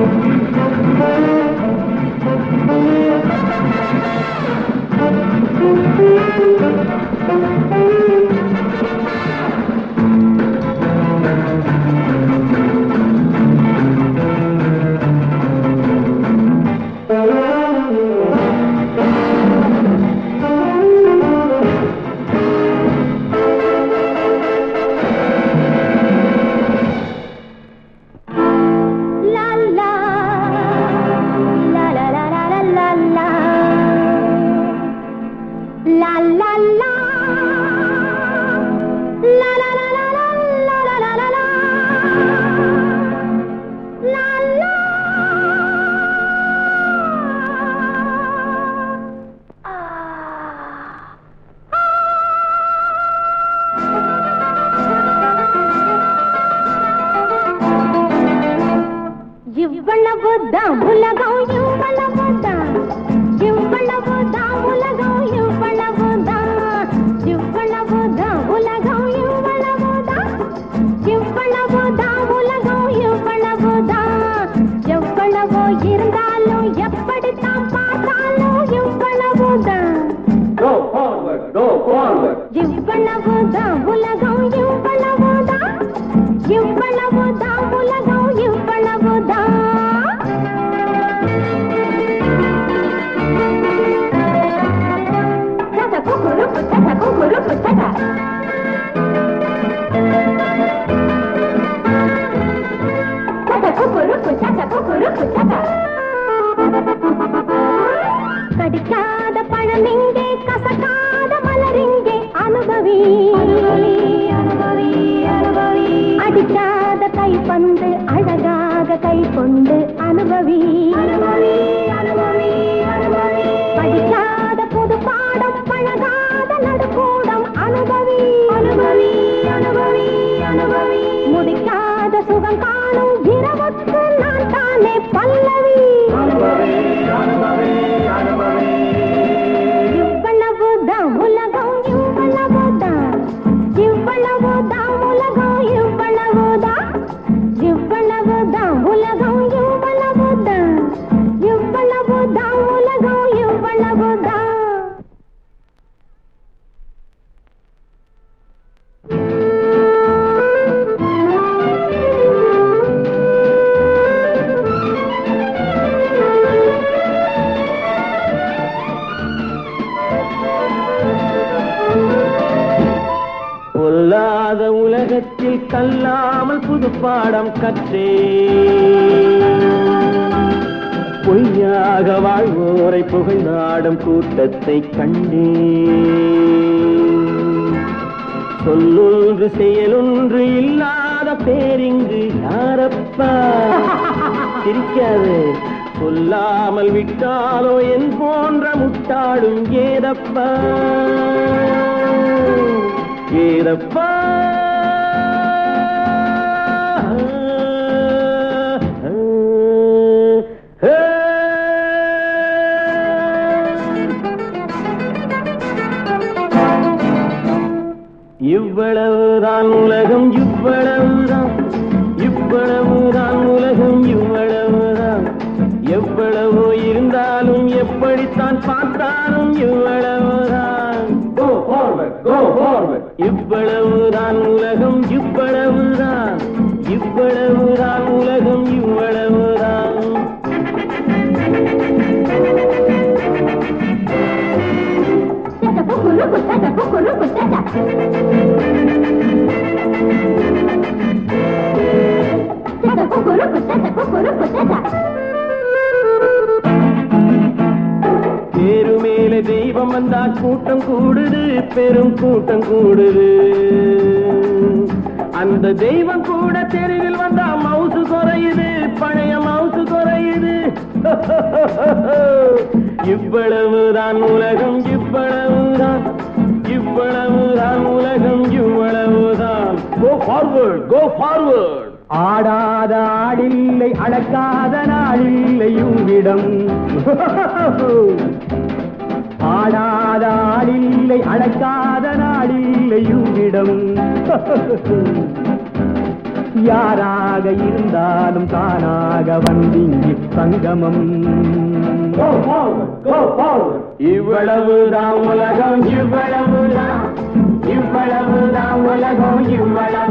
La la la la la la la la la La la la La la la la la la la la la la La la Ah. இவ்வளவுதான் உலகம் இவ்வளவுதான் இவ்வளவுதான் உலகம் இவ்வளவுதான் இவ்வளவுதான் உலகம் இவ்வளவுதான் இவ்வளவுதான் உலகம் இவ்வளவுதான் எவ்வளவோ இருந்தாலும் எப்படித்தான் பார்த்தாலும் இவ்வளவுதான் Go forward, go forward. இவ்வளவுதான் உலகம் இவ்வளவுதான் இவ்வளவுதான் உலகம் இவ்வளவுதான் தத குகுருக்கு தத குகுருக்கு தத தத குகுருக்கு தத குகுருக்கு தத கடிக்காத பழம் இங்கே கசக்காத மலர் இங்கே அனுபவி அனுபவி அனுபவி அடிக்காத கைப்பந்து அழகாக கை கொண்டு அனுபவி அனுபவி அனுபவி அனுபவி படிக்காத புது பாடம் பழகாத நடுக்கூடம் அனுபவி அனுபவி அனுபவி அனுபவி முடிக்காத சுகம் காணும் இரவுக்கு நான் தானே பல்லவி இவ்வளவுதான் உலகம் இவ்வளவுதான் இவ்வளவுதான் உலகம் இவ்வளவுதான் இவ்வளவுதான் உலகம் இவ்வளவுதான் இவ்வளவுதான் உலகம் இவ்வளவுதான் பொல்லாத உலகத்தில் கல்லாமல் புது பாடம் கற்றே பொய்யாக வாழ்வோரை புகழ்ந்தாடும் கூட்டத்தை கண்டே சொல்லொன்று செயலொன்று இல்லாத பேரிங்கு யாரப்பா சிரிக்காது சொல்லாமல் விட்டாலோ என் போன்ற முட்டாளும் ஏதப்பா ஏதப்பா இவ்வளவுதான் உலகம் இவ்வளவுதான் இவ்வளவுதான் உலகம் இவ்வளவுதான் எவ்வளவோ இருந்தாலும் எப்படித்தான் பார்த்தாலும் இவ்வளவுதான் Go forward, go forward. இவ்வளவுதான் உலகம் இவ்வளவுதான் இவ்வளவுதான் உலகம் இவ்வளவுதான் தத குகுருக்கு தத குகுருக்கு தத தத குகுருக்கு தத குகுருக்கு தத தேரு மேல தெய்வம் வந்தா கூட்டம் கூடுது பெரும் கூட்டம் கூடுது அந்த தெய்வம் கூட தெருவில் வந்தா மவுசு குறையுது பழைய மவுசு குறையுது இவ்வளவுதான் உலகம் இவ்வளவுதான் இவ்வளவுதான் உலகம் இவ்வளவுதான் கோ ஃபார்வர்ட் கோ ஃபார்வர்ட் ஆடாத ஆடில்லை அடக்காத நாளில்லை உன்னிடம் ஆடாத ஆடில்லை அடக்காத நாடில்லை உன்னிடம் யாராக இருந்தாலும் தானாக வந்திங்கி சங்கமம் Go forward, go forward. இவ்வளவுதான் உலகம் இவ்வளவுதான் இவ்வளவுதான் உலகம் இவ்வளவு